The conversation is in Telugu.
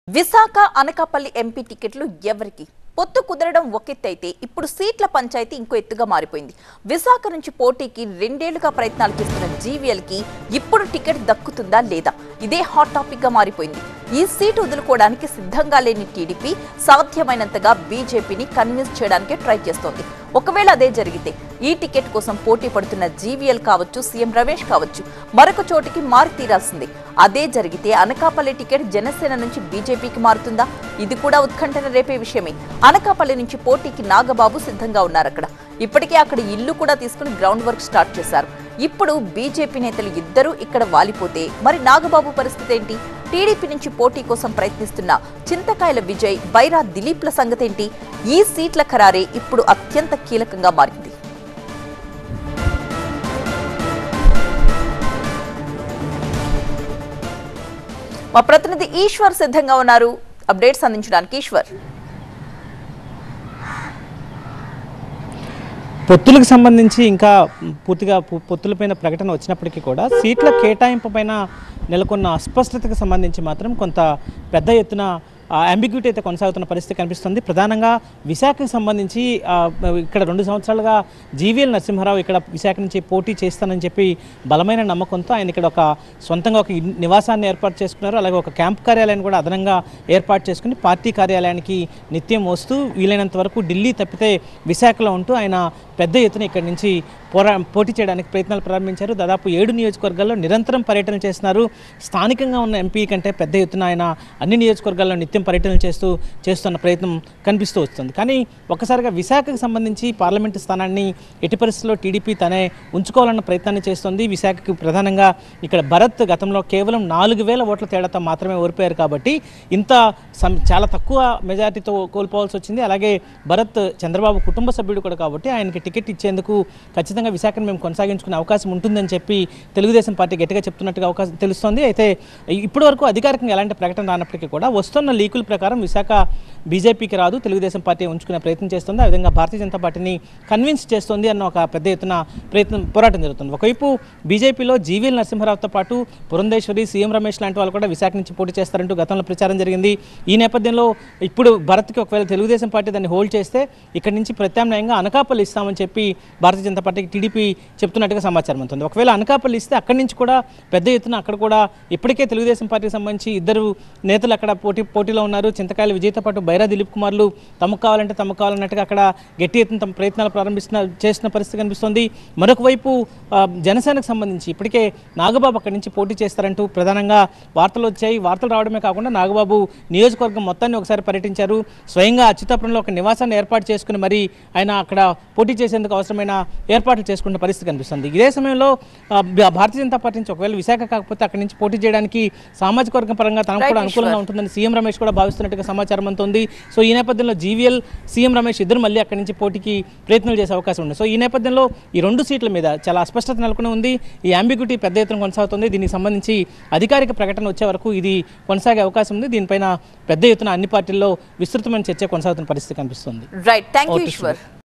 విశాఖ అనకాపల్లి ఎంపీ టికెట్లు ఎవరికి పొత్తు కుదరడం ఒకెత్తైతే ఇప్పుడు సీట్ల పంచాయతీ ఇంకో ఎత్తుగా మారిపోయింది విశాఖ నుంచి పోటీకి రెండేళ్లుగా ప్రయత్నాలు చేస్తున్న జీవీఎల్ కి ఇప్పుడు టికెట్ దక్కుతుందా లేదా ఇదే హాట్ టాపిక్ గా మారిపోయింది ఈ సీటు వదులుకోవడానికి సిద్ధంగా లేని టీడీపీ సాధ్యమైనంతగా బీజేపీని కన్విన్స్ చేయడానికి ట్రై చేస్తోంది ఒకవేళ అదే జరిగితే ఈ టికెట్ కోసం పోటీ పడుతున్న జీవీఎల్ కావచ్చు సీఎం రమేష్ కావచ్చు మరొక చోటికి మారి తీరాల్సిందే అదే జరిగితే అనకాపల్లి టికెట్ జనసేన నుంచి బీజేపీకి మారుతుందా ఇది కూడా ఉత్కంఠన రేపే విషయమే అనకాపల్లి నుంచి పోటీకి నాగబాబు సిద్ధంగా ఉన్నారు అక్కడ ఇప్పటికే అక్కడ ఇల్లు కూడా తీసుకుని గ్రౌండ్ వర్క్ స్టార్ట్ చేశారు ఇప్పుడు బీజేపీ నేతలు ఇద్దరూ ఇక్కడ వాలిపోతే మరి నాగబాబు పరిస్థితి ఏంటి టీడీపీ నుంచి పోటీ కోసం ప్రయత్నిస్తున్న చింతకాయల విజయ్ బైరా దిలీప్ల సంగతేంటి ఈ సీట్ల ఖరారే ఇప్పుడు అత్యంత కీలకంగా మారింది మా ప్రతినిధి ఈశ్వర్ సిద్ధంగా ఉన్నారు అప్డేట్స్ అందించడానికి ఈశ్వర్ పొత్తులకు సంబంధించి ఇంకా పూర్తిగా పొ- పొత్తులపైన ప్రకటన వచ్చినప్పటికీ కూడా సీట్ల కేటాయింపు పైన నెలకొన్న అస్పష్టతకు సంబంధించి మాత్రం కొంత పెద్ద ఎత్తున అంబిగ్యూటీ అయితే కొనసాగుతున్న పరిస్థితి కనిపిస్తుంది ప్రధానంగా విశాఖకు సంబంధించి ఆ, ఇక్కడ రెండు సంవత్సరాలుగా జీవీఎల్ నరసింహారావు ఇక్కడ విశాఖ నుంచి పోటీ చేస్తానని చెప్పి బలమైన నమ్మకంతో ఆయన ఇక్కడ ఒక సొంతంగా ఒక ఇన్- నివాసాన్ని ఏర్పాటు చేసుకున్నారు అలాగే ఒక క్యాంప్ కార్యాలయాన్ని కూడా అదనంగా ఏర్పాటు చేసుకుని పార్టీ కార్యాలయానికి నిత్యం వస్తూ వీలైనంత వరకు ఢిల్లీ తప్పితే విశాఖలో ఉంటూ ఆయన పెద్ద ఎత్తున ఇక్కడి నుంచి పోరా పోటీ చేయడానికి ప్రయత్నాలు ప్రారంభించారు దాదాపు ఏడు నియోజకవర్గాల్లో నిరంతరం పర్యటన చేస్తున్నారు స్థానికంగా ఉన్న ఎంపీ కంటే పెద్ద ఎత్తున ఆయన అన్ని నియోజకవర్గాల్లో నిత్యం పర్యటన చేస్తూ చేస్తున్న ప్రయత్నం కనిపిస్తూ వస్తుంది కానీ ఒక్కసారిగా విశాఖకు సంబంధించి పార్లమెంటు స్థానాన్ని ఎట్టి పరిస్థితుల్లో టీడీపీ తనే ఉంచుకోవాలన్న ప్రయత్నాన్ని చేస్తుంది విశాఖకు ప్రధానంగా ఇక్కడ భరత్ గతంలో కేవలం నాలుగు వేల ఓట్ల తేడాతో మాత్రమే ఓడిపోయారు కాబట్టి ఇంత సం- చాలా తక్కువ మెజారిటీతో కోల్పోవాల్సి వచ్చింది అలాగే భరత్ చంద్రబాబు కుటుంబ సభ్యుడు కూడా కాబట్టి ఆయనకి టికెట్ ఇచ్చేందుకు ఖచ్చితంగా విశాఖను మేము కొనసాగించుకునే అవకాశం ఉంటుందని చెప్పి తెలుగుదేశం పార్టీ గట్టిగా చెప్తున్నట్టుగా అవకాశం తెలుస్తోంది అయితే ఇప్పటి వరకు అధికారికంగా ఎలాంటి ప్రకటన రానప్పటికీ కూడా వస్తున్న లీకుల ప్రకారం విశాఖ బీజేపీకి రాదు తెలుగుదేశం పార్టీ ఉంచుకునే ప్రయత్నం చేస్తుంది ఆ విధంగా భారతీయ జనతా పార్టీని కన్విన్స్ చేస్తుంది అన్న ఒక పెద్ద ఎత్తున ప్రయత్నం పోరాటం జరుగుతుంది ఒకవైపు బీజేపీలో జీవీఎల్ నరసింహారావుతో పాటు పురంధేశ్వరి సీఎం రమేష్ లాంటి వాళ్ళు కూడా విశాఖ నుంచి పోటీ చేస్తారంటూ గతంలో ప్రచారం జరిగింది ఈ నేపథ్యంలో ఇప్పుడు భరత్కి ఒకవేళ తెలుగుదేశం పార్టీ దాన్ని హోల్డ్ చేస్తే ఇక్కడి నుంచి ప్రత్యామ్నాయంగా అనకాపల్లి ఇస్తామని చెప్పి భారతీయ జనతా పార్టీకి టీడీపీ చెప్తున్నట్టుగా సమాచారం ఉంటుంది ఒకవేళ అనకాపల్లి ఇస్తే అక్కడి నుంచి కూడా పెద్ద ఎత్తున అక్కడ కూడా ఇప్పటికే తెలుగుదేశం పార్టీకి సంబంధించి ఇద్దరు నేతలు అక్కడ పోటీ పోటీలో ఉన్నారు చింతకాయల విజయ్తో పాటు బైరా దిలీప్ కుమార్లు తమకు కావాలంటే తమకు కావాలన్నట్టుగా అక్కడ గట్టి ఎత్తున తమ ప్రయత్నాలు ప్రారంభిస్తున్న చేసిన పరిస్థితి కనిపిస్తుంది మరొక వైపు ఆ, జనసేనకు సంబంధించి ఇప్పటికే నాగబాబు అక్కడి నుంచి పోటీ చేస్తారంటూ ప్రధానంగా వార్తలు వచ్చాయి వార్తలు రావడమే కాకుండా నాగబాబు నియోజకవర్గం మొత్తాన్ని ఒకసారి పర్యటించారు స్వయంగా అచ్యుతాపురంలో ఒక నివాసాన్ని ఏర్పాటు చేసుకుని మరి ఆయన అక్కడ పోటీ చేసేందుకు అవసరమైన ఏర్పాట్లు చేసుకున్న పరిస్థితి కనిపిస్తుంది ఇదే సమయంలో ఆ, భా- భారతీయ జనతా పార్టీ నుంచి ఒకవేళ విశాఖ కాకపోతే అక్కడి నుంచి పోటీ చేయడానికి సామాజిక వర్గం పరంగా తనకు కూడా Right, అనుకూలంగా ఉంటుందని సీఎం రమేష్ కూడా భావిస్తున్నట్టుగా సమాచారం అందుతుంది సో ఈ నేపథ్యంలో జీవీఎల్ సీఎం రమేష్ ఇద్దరు మళ్ళీ అక్కడి నుంచి పోటీకి ప్రయత్నాలు చేసే అవకాశం ఉంది సో ఈ నేపథ్యంలో ఈ రెండు సీట్ల మీద చాలా అస్పష్టత నెలకొని ఉంది ఈ అంబిగ్యూటీ పెద్ద ఎత్తున కొనసాగుతుంది దీనికి సంబంధించి అధికారిక ప్రకటన వచ్చే వరకు ఇది కొనసాగే అవకాశం ఉంది దీనిపైన పెద్ద ఎత్తున అన్ని పార్టీల్లో విస్తృతమైన చర్చ కొనసాగుతున్న పరిస్థితి కనిపిస్తుంది right thank you okay, Eshwar